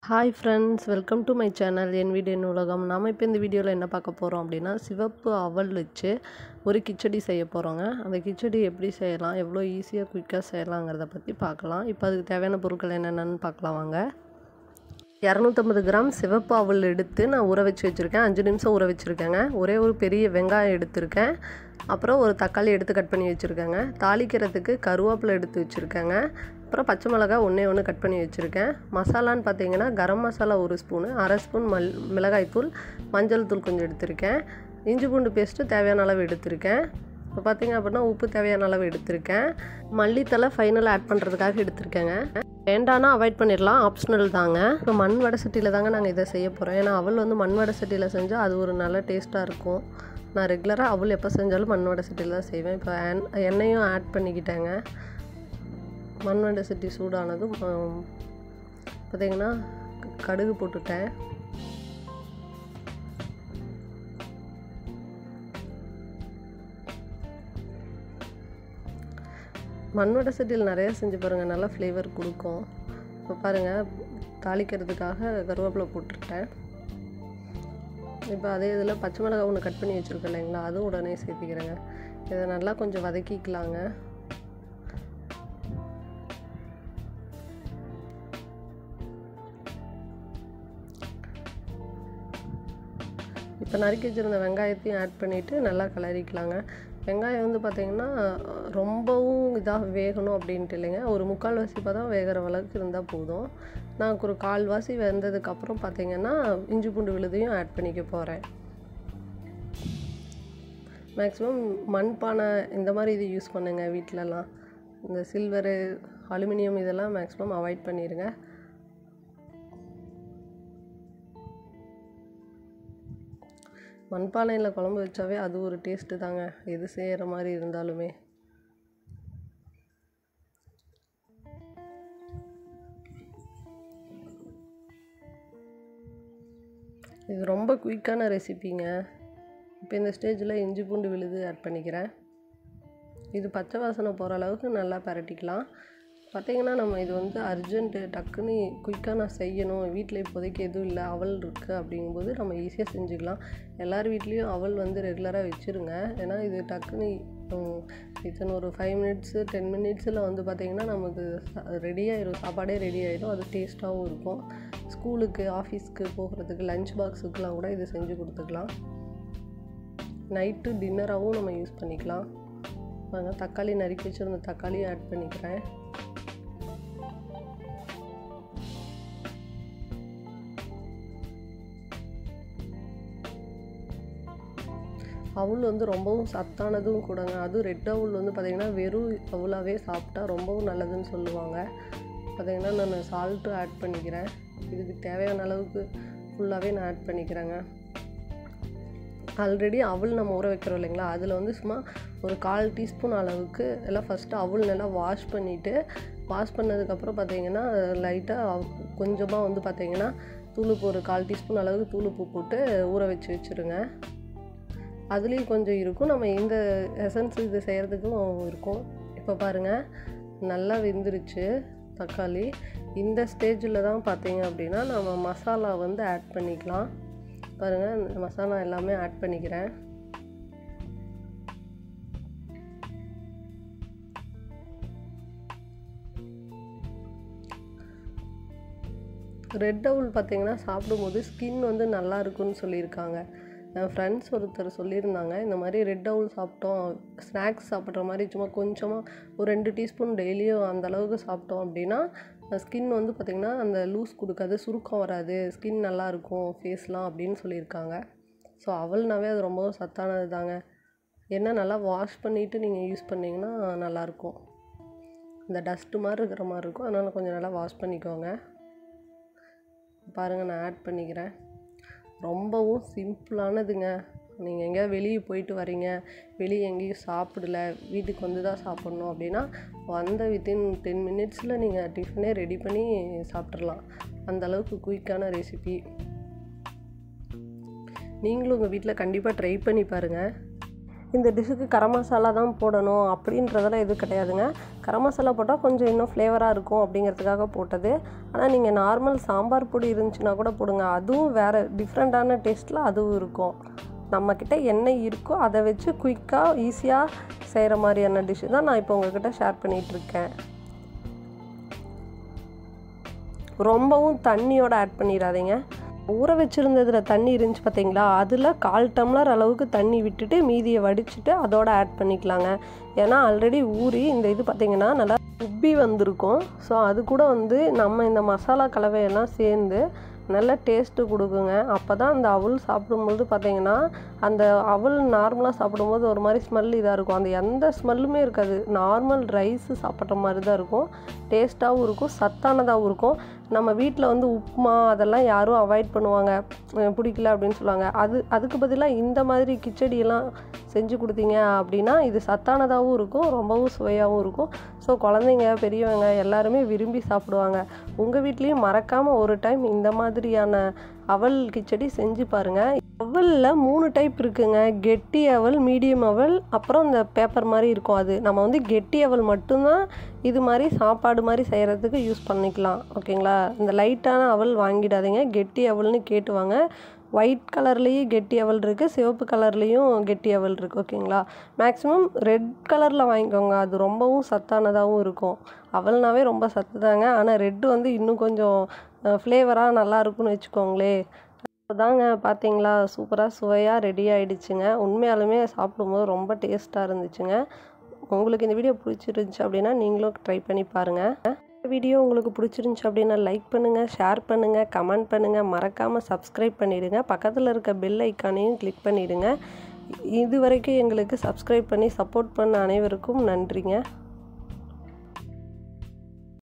hi friends welcome to my channel என் வீடு என் உலகம் நாம் இப்போ இந்த வீடியோவில் என்ன பார்க்க போகிறோம் அப்படின்னா சிவப்பு அவல் வச்சு ஒரு கிச்சடி செய்ய போகிறோங்க அந்த கிச்சடி எப்படி செய்யலாம் எவ்வளோ ஈஸியாக குயிக்காக செய்யலாங்கிறத பற்றி பார்க்கலாம் இப்போ அதுக்கு தேவையான பொருட்கள் என்னென்னு பார்க்கலாம் வாங்க இரநூத்தம்பது கிராம் சிவப்பு அவல் எடுத்து நான் ஊற வச்சு வச்சுருக்கேன் அஞ்சு நிமிஷம் ஊற வச்சுருக்கேங்க ஒரே ஒரு பெரிய வெங்காயம் எடுத்திருக்கேன் அப்புறம் ஒரு தக்காளி எடுத்து கட் பண்ணி வச்சுருக்கேங்க தாளிக்கிறதுக்கு கருவேப்பிலை எடுத்து வச்சுருக்கேங்க அப்புறம் பச்சை மிளகா ஒன்றே ஒன்று கட் பண்ணி வச்சுருக்கேன் மசாலான்னு பார்த்தீங்கன்னா கரம் மசாலா ஒரு ஸ்பூனு அரை ஸ்பூன் மல் மிளகாய்த்தூள் மஞ்சள் தூள் கொஞ்சம் எடுத்திருக்கேன் இஞ்சி பூண்டு பேஸ்ட்டு தேவையான அளவு எடுத்திருக்கேன் இப்போ பார்த்தீங்க அப்படின்னா உப்பு தேவையான அளவு எடுத்திருக்கேன் மல்லித்தலை ஃபைனலாக ஆட் பண்ணுறதுக்காக எடுத்திருக்கேங்க வேண்டானா அவாய்ட் பண்ணிடலாம் ஆப்ஷனல் தாங்க இப்போ மண் வடை சட்டியில் தாங்க நாங்கள் இதை செய்ய போகிறோம் ஏன்னா அவள் வந்து மண் வடை சட்டியில் செஞ்சால் அது ஒரு நல்ல டேஸ்ட்டாக இருக்கும் நான் ரெகுலராக அவள் எப்போ செஞ்சாலும் மண் வடை சட்டியில் தான் செய்வேன் இப்போ எண்ணெயும் ஆட் பண்ணிக்கிட்டேங்க மண் வடை சட்டி சூடானதும் பார்த்திங்கன்னா கடுகு போட்டுட்டேன் மண்வடை சட்டியில் நிறையா செஞ்சு பாருங்கள் நல்லா ஃப்ளேவர் கொடுக்கும் இப்போ பாருங்கள் தாளிக்கிறதுக்காக கருவேப்பிலை போட்டுருட்டேன் இப்போ அதே இதில் பச்சை மிளகாய் ஒன்று கட் பண்ணி வச்சுருக்கேன் இல்லைங்களா அதுவும் உடனே சேர்த்திக்கிறேங்க இதை நல்லா கொஞ்சம் வதக்கிக்கலாங்க இப்போ நறுக்கி வச்சுருந்த வெங்காயத்தையும் ஆட் பண்ணிவிட்டு நல்லா கிளறிக்கலாங்க வெங்காயம் வந்து பார்த்திங்கன்னா ரொம்பவும் இதாக வேகணும் அப்படின்ட்டு இல்லைங்க ஒரு முக்கால் வாசி தான் வேகிற அளவுக்கு இருந்தால் போதும் நான் ஒரு கால்வாசி வெந்ததுக்கப்புறம் பார்த்திங்கன்னா இஞ்சி பூண்டு விழுதையும் ஆட் பண்ணிக்க போகிறேன் மேக்ஸிமம் மண்பானை இந்த மாதிரி இது யூஸ் பண்ணுங்கள் வீட்டிலலாம் இந்த சில்வரு அலுமினியம் இதெல்லாம் மேக்ஸிமம் அவாய்ட் பண்ணிடுங்க மண்பானையில் குழம்பு வச்சாவே அது ஒரு டேஸ்ட்டு தாங்க எது செய்கிற மாதிரி இருந்தாலுமே இது ரொம்ப குயிக்கான ரெசிபிங்க இப்போ இந்த ஸ்டேஜில் இஞ்சி பூண்டு விழுது ஆட் பண்ணிக்கிறேன் இது பச்சை வாசனை போகிற அளவுக்கு நல்லா பரட்டிக்கலாம் பார்த்திங்கன்னா நம்ம இது வந்து அர்ஜென்ட்டு டக்குன்னு குயிக்காக நான் செய்யணும் வீட்டில் இப்போதைக்கு எதுவும் இல்லை அவல் இருக்குது அப்படிங்கும்போது நம்ம ஈஸியாக செஞ்சுக்கலாம் எல்லார் வீட்லேயும் அவல் வந்து ரெகுலராக வச்சுருங்க ஏன்னா இது டக்குன்னு இத்தனை ஒரு ஃபைவ் மினிட்ஸு டென் மினிட்ஸில் வந்து பார்த்திங்கன்னா நமக்கு ரெடி ஆயிடும் சாப்பாடே ரெடி ஆகிடும் அது டேஸ்ட்டாகவும் இருக்கும் ஸ்கூலுக்கு ஆஃபீஸ்க்கு போகிறதுக்கு லஞ்ச் பாக்ஸுக்கெலாம் கூட இது செஞ்சு கொடுத்துக்கலாம் நைட்டு டின்னராகவும் நம்ம யூஸ் பண்ணிக்கலாம் பாருங்கள் தக்காளி நறுக்கி வச்சுருந்த தக்காளியும் ஆட் பண்ணிக்கிறேன் அவுள் வந்து ரொம்பவும் சத்தானதும் கூடங்க அதுவும் ரெட் அவுள் வந்து பார்த்திங்கன்னா வெறும் அவுளாகவே சாப்பிட்டா ரொம்பவும் நல்லதுன்னு சொல்லுவாங்க பார்த்திங்கன்னா நான் சால்ட்டு ஆட் பண்ணிக்கிறேன் இதுக்கு தேவையான அளவுக்கு ஃபுல்லாகவே நான் ஆட் பண்ணிக்கிறேங்க ஆல்ரெடி அவள் நம்ம ஊற வைக்கிறோம் இல்லைங்களா அதில் வந்து சும்மா ஒரு கால் டீஸ்பூன் அளவுக்கு எல்லாம் ஃபஸ்ட்டு அவள் நல்லா வாஷ் பண்ணிவிட்டு வாஷ் பண்ணதுக்கப்புறம் பார்த்திங்கன்னா லைட்டாக கொஞ்சமாக வந்து பார்த்திங்கன்னா தூளுப்பு ஒரு கால் டீஸ்பூன் அளவுக்கு தூளுப்பு போட்டு ஊற வச்சு வச்சுருங்க அதுலேயும் கொஞ்சம் இருக்கும் நம்ம இந்த எசன்ஸ் இது செய்கிறதுக்கும் இருக்கும் இப்போ பாருங்கள் நல்லா வெந்துருச்சு தக்காளி இந்த ஸ்டேஜில் தான் பார்த்தீங்க அப்படின்னா நம்ம மசாலா வந்து ஆட் பண்ணிக்கலாம் பாருங்கள் மசாலா எல்லாமே ஆட் பண்ணிக்கிறேன் ரெட் அவுல் பார்த்திங்கன்னா சாப்பிடும்போது ஸ்கின் வந்து நல்லா இருக்குன்னு சொல்லியிருக்காங்க என் ஃப்ரெண்ட்ஸ் ஒருத்தர் சொல்லியிருந்தாங்க இந்த மாதிரி ரெட் அவுல் சாப்பிட்டோம் ஸ்நாக்ஸ் சாப்பிட்ற மாதிரி சும்மா கொஞ்சமாக ஒரு ரெண்டு டீஸ்பூன் டெய்லியும் அந்த அளவுக்கு சாப்பிட்டோம் அப்படின்னா ஸ்கின் வந்து பார்த்திங்கன்னா அந்த லூஸ் கொடுக்காது சுருக்கம் வராது ஸ்கின் நல்லாயிருக்கும் ஃபேஸ்லாம் அப்படின்னு சொல்லியிருக்காங்க ஸோ அவள்னாவே அது ரொம்பவும் சத்தானது தாங்க என்ன நல்லா வாஷ் பண்ணிவிட்டு நீங்கள் யூஸ் பண்ணிங்கன்னா நல்லாயிருக்கும் இந்த டஸ்ட்டு மாதிரி இருக்கிற மாதிரி இருக்கும் அதனால் கொஞ்சம் நல்லா வாஷ் பண்ணிக்கோங்க பாருங்கள் நான் ஆட் பண்ணிக்கிறேன் ரொம்பவும் சிம்பிளானதுங்க நீங்கள் எங்கேயாவது வெளியே போயிட்டு வரீங்க வெளியே எங்கேயும் சாப்பிடல வீட்டுக்கு வந்து தான் சாப்பிட்ணும் அப்படின்னா வந்த வித்தின் டென் மினிட்ஸில் நீங்கள் டிஃபனே ரெடி பண்ணி சாப்பிட்றலாம் அந்தளவுக்கு குயிக்கான ரெசிபி நீங்களும் உங்கள் வீட்டில் கண்டிப்பாக ட்ரை பண்ணி பாருங்கள் இந்த டிஷ்ஷுக்கு கரம் மசாலா தான் போடணும் அப்படின்றதெல்லாம் எதுவும் கிடையாதுங்க கரம் மசாலா போட்டால் கொஞ்சம் இன்னும் ஃப்ளேவராக இருக்கும் அப்படிங்கிறதுக்காக போட்டது ஆனால் நீங்கள் நார்மல் சாம்பார் பொடி இருந்துச்சுன்னா கூட போடுங்க அதுவும் வேறு டிஃப்ரெண்ட்டான டேஸ்ட்டில் அதுவும் இருக்கும் நம்மக்கிட்ட என்ன இருக்கோ அதை வச்சு குயிக்காக ஈஸியாக செய்கிற மாதிரியான டிஷ்ஷு தான் நான் இப்போ உங்ககிட்ட ஷேர் பண்ணிகிட்ருக்கேன் ரொம்பவும் தண்ணியோட ஆட் பண்ணிடாதீங்க ஊற வச்சுருந்ததுல தண்ணி இருந்துச்சு பார்த்தீங்களா அதில் கால் டம்ளர் அளவுக்கு தண்ணி விட்டுட்டு மீதியை வடிச்சிட்டு அதோட ஆட் பண்ணிக்கலாங்க ஏன்னா ஆல்ரெடி ஊறி இந்த இது பார்த்திங்கன்னா நல்லா உப்பி வந்திருக்கும் ஸோ அது கூட வந்து நம்ம இந்த மசாலா கலவையெல்லாம் சேர்ந்து நல்ல டேஸ்ட்டு கொடுக்குங்க அப்போ தான் அந்த அவல் சாப்பிடும்போது பார்த்தீங்கன்னா அந்த அவல் நார்மலாக சாப்பிடும்போது ஒரு மாதிரி ஸ்மெல் இதாக இருக்கும் அந்த எந்த ஸ்மெல்லுமே இருக்காது நார்மல் ரைஸு சாப்பிட்ற மாதிரி தான் இருக்கும் டேஸ்ட்டாகவும் இருக்கும் சத்தானதாகவும் இருக்கும் நம்ம வீட்டில் வந்து உப்புமா அதெல்லாம் யாரும் அவாய்ட் பண்ணுவாங்க பிடிக்கல அப்படின்னு சொல்லுவாங்க அது அதுக்கு பதிலாக இந்த மாதிரி கிச்சடியெல்லாம் செஞ்சு கொடுத்தீங்க அப்படின்னா இது சத்தானதாகவும் இருக்கும் ரொம்பவும் சுவையாகவும் இருக்கும் ஸோ குழந்தைங்க பெரியவங்க எல்லாருமே விரும்பி சாப்பிடுவாங்க உங்கள் வீட்லேயும் மறக்காமல் ஒரு டைம் இந்த மாதிரியான அவல் கிச்சடி செஞ்சு பாருங்கள் அவலில் மூணு டைப் இருக்குங்க கெட்டி அவல் மீடியம் அவல் அப்புறம் இந்த பேப்பர் மாதிரி இருக்கும் அது நம்ம வந்து கெட்டி அவல் மட்டும்தான் இது மாதிரி சாப்பாடு மாதிரி செய்கிறதுக்கு யூஸ் பண்ணிக்கலாம் ஓகேங்களா இந்த லைட்டான அவல் வாங்கிடாதீங்க கெட்டி அவல்னு கேட்டுவாங்க ஒயிட் கலர்லேயும் கெட்டி அவல் இருக்குது சிவப்பு கலர்லேயும் கெட்டி அவல் இருக்குது ஓகேங்களா மேக்ஸிமம் ரெட் கலரில் வாங்கிக்கோங்க அது ரொம்பவும் சத்தானதாகவும் இருக்கும் அவல்னாவே ரொம்ப சத்து தாங்க ஆனால் ரெட்டு வந்து இன்னும் கொஞ்சம் ஃப்ளேவராக நல்லா இருக்கும்னு வச்சுக்கோங்களே தாங்க பார்த்தீங்களா சூப்பராக சுவையாக ரெடி ஆகிடுச்சுங்க உண்மையாலுமே சாப்பிடும்போது ரொம்ப டேஸ்ட்டாக இருந்துச்சுங்க உங்களுக்கு இந்த வீடியோ பிடிச்சிருந்துச்சி அப்படின்னா நீங்களும் ட்ரை பண்ணி பாருங்கள் வீடியோ உங்களுக்கு பிடிச்சிருந்துச்சி அப்படின்னா லைக் பண்ணுங்கள் ஷேர் பண்ணுங்கள் கமெண்ட் பண்ணுங்கள் மறக்காமல் சப்ஸ்கிரைப் பண்ணிவிடுங்க பக்கத்தில் இருக்க பெல் ஐக்கானையும் கிளிக் பண்ணிவிடுங்க இது வரைக்கும் எங்களுக்கு சப்ஸ்கிரைப் பண்ணி சப்போர்ட் பண்ண அனைவருக்கும் நன்றிங்க